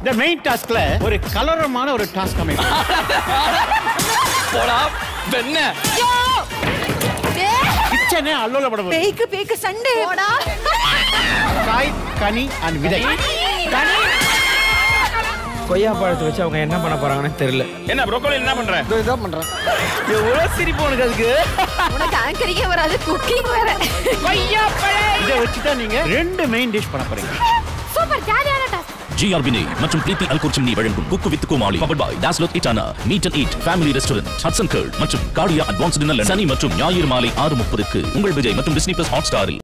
இந்த மெயின் டாஸ்க்ல ஒரு கலரமான ஒரு டாஸ்க் அமைக்கும் போடா வெண்ண கிச்சனே அல்லோல படம் பேய்க்கு பேய்க்கு சண்டை போடா காய் கனி அண்ட் விதை கொய்யா பழத்தை வச்சு அவங்க என்ன பண்ண போறாங்கன்னு தெரியல என்ன ப்ரோக்கோலி என்ன பண்ற இதான் பண்றேன் எவ்வளவு சிரிப்பு உனக்கு அதுக்கு உனக்கு ஆங்கரிங்கே வராது குக்கிங் வேற இதை வச்சு தான் நீங்க ரெண்டு மெயின் டிஷ் பண்ண போறீங்க சூப்பர் ஜாலியான டாஸ்க் ஜிஆர்பினே மற்றும் பிரீத்தி அல்குர்ச்சிம்னி வழங்கும் cook with Comali power boy டாஸ்லோத் இட்டானா meet and eat family restaurant Hatsun curd மற்றும் கார்டியா அட்வான்ஸ்டு நல்ல சனி மற்றும் ஞாயிறு மாலை ஆறு முப்பதுக்கு உங்கள் விஜய் மற்றும் டிஸ்னி பிளஸ் ஹாட் ஸ்டாரில்